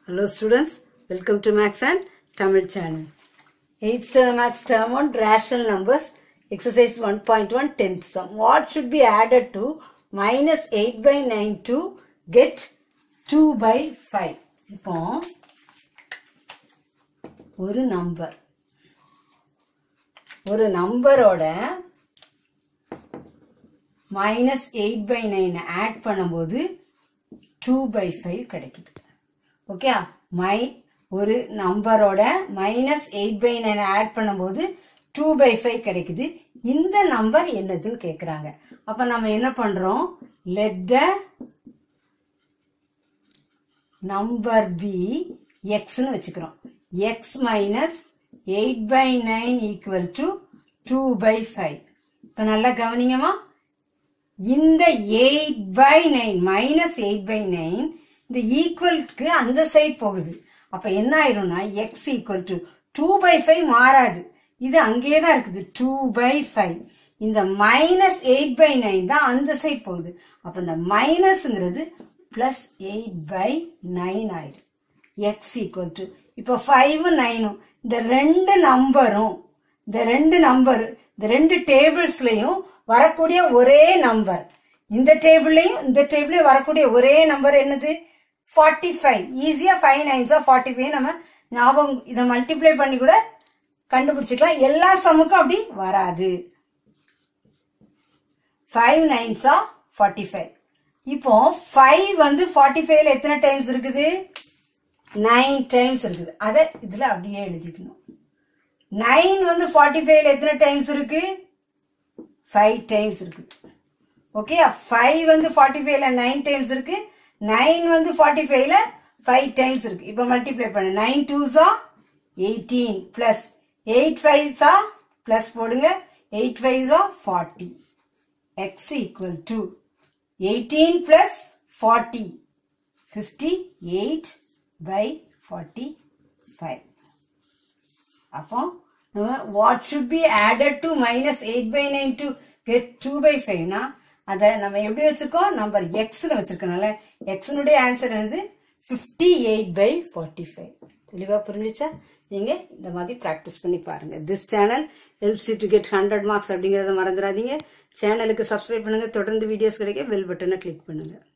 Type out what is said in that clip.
Hello students, welcome to Max and Tamil channel. 8th standard Max term 1 rational numbers exercise 1.1 10th sum. What should be added to minus 8 by 9 to get 2 by 5? இப்போ ஒரு number ஒரு நம்பரோட minus eight by nine add பண்ணும்போது two by five கிடைக்குது okay மை ஒரு நம்பரோட minus eight by nine add பண்ணும்போது டூ பை ஃபைவ் கிடைக்குது இந்த நம்பர் என்னதுன்னு கேக்குறாங்க அப்ப நம்ம என்ன பண்றோம் லெட் த நம்பர் பி எக்ஸ்னு வச்சுக்கிறோம் x minus eight by nine equal to two by five இப்ப நல்லா கவனிங்கம்மா இந்த eight by nine minus eight by nine இந்த ஈக்குவலுக்கு அந்த சைடு போகுது அப்ப என்ன ஆயிரும்னா x equal to two by five மாறாது இது அங்கேயே தான் இருக்குது டூ பை ஃபைவ் இந்த மைனஸ் எயிட் பை நைன் தான் அந்த சைடு போகுது அப்ப இந்த மைனஸ்ங்கிறது பிளஸ் எயிட் பை நைன் ஆயிடும் எக்ஸ் ஈக்குவல் டு இப்போ ஃபைவ் நைனும் இந்த ரெண்டு நம்பரும் இந்த ரெண்டு நம்பர் இந்த ரெண்டு டேபிள்ஸ்லயும் வரக்கூடிய ஒரே நம்பர் இந்த டேபிள்லயும் இந்த டேபிளையும் வரக்கூடிய ஒரே நம்பர் என்னது ஃபார்ட்டி ஃபைவ் ஈஸியா ஃபைவ் நைன்ஸா ஃபார்ட்டி ஃபைவ் நம்ம ஞாபகம் இதை மல்டிப்ளை பண்ணி கூட கண்டுபிடிச்சிக்கலாம் எல்லா சமுக்கும் அப்படி வராது ஃபைவ் நைன்ஸா ஃபார்ட்டி ஃபைவ் இப்போ ஃபைவ் வந்து ஃபார்ட்டி ஃபைவ்ல எத்தனை டைம்ஸ் இருக்குது நைன் டைம்ஸ் இருக்குது அதை இதுல அப்படியே எழுதிக்கணும் நைன் வந்து ஃபார்ட்டி ஃபைவ்ல எத்தனை டைம்ஸ் இருக்கு ஃபைவ் டைம்ஸ் இருக்கு ஓகே ஃபைவ் வந்து ஃபார்ட்டி ஃபைவ்ல நைன் டைம்ஸ் இருக்கு நைன் வந்து ஃபார்ட்டி ஃபைவ்ல ஃபைவ் டைம்ஸ் இருக்கு இப்போ மல்டிப்ளை பண்ணு நைன் டூஸா எயிட்டீன் பிளஸ் எயிட் ஃபைவ்ஸா பிளஸ் போடுங்க எயிட் ஃபைவ்ஸா forty x equal to eighteen plus forty fifty eight by forty five அப்போ நம்ம what should be added to minus eight by nine to get two by ஃபைவ்னா அதை நம்ம எப்படி வச்சிருக்கோம் நம்பர் எக்ஸ்னு வச்சிருக்கனால எக்ஸனுடைய ஆன்சர் என்னது fifty eight by forty five தெளிவாக புரிஞ்சிச்சா நீங்க இந்த மாதிரி ப்ராக்டிஸ் பண்ணி பாருங்க this channel helps to get hundred marks அப்படிங்கறத மறந்துடாதீங்க சேனலுக்கு சப்ஸ்கிரைப் பண்ணுங்க தொடர்ந்து வீடியோஸ் கிடைக்க பெல் பட்டனை கிளிக் பண்ணுங்க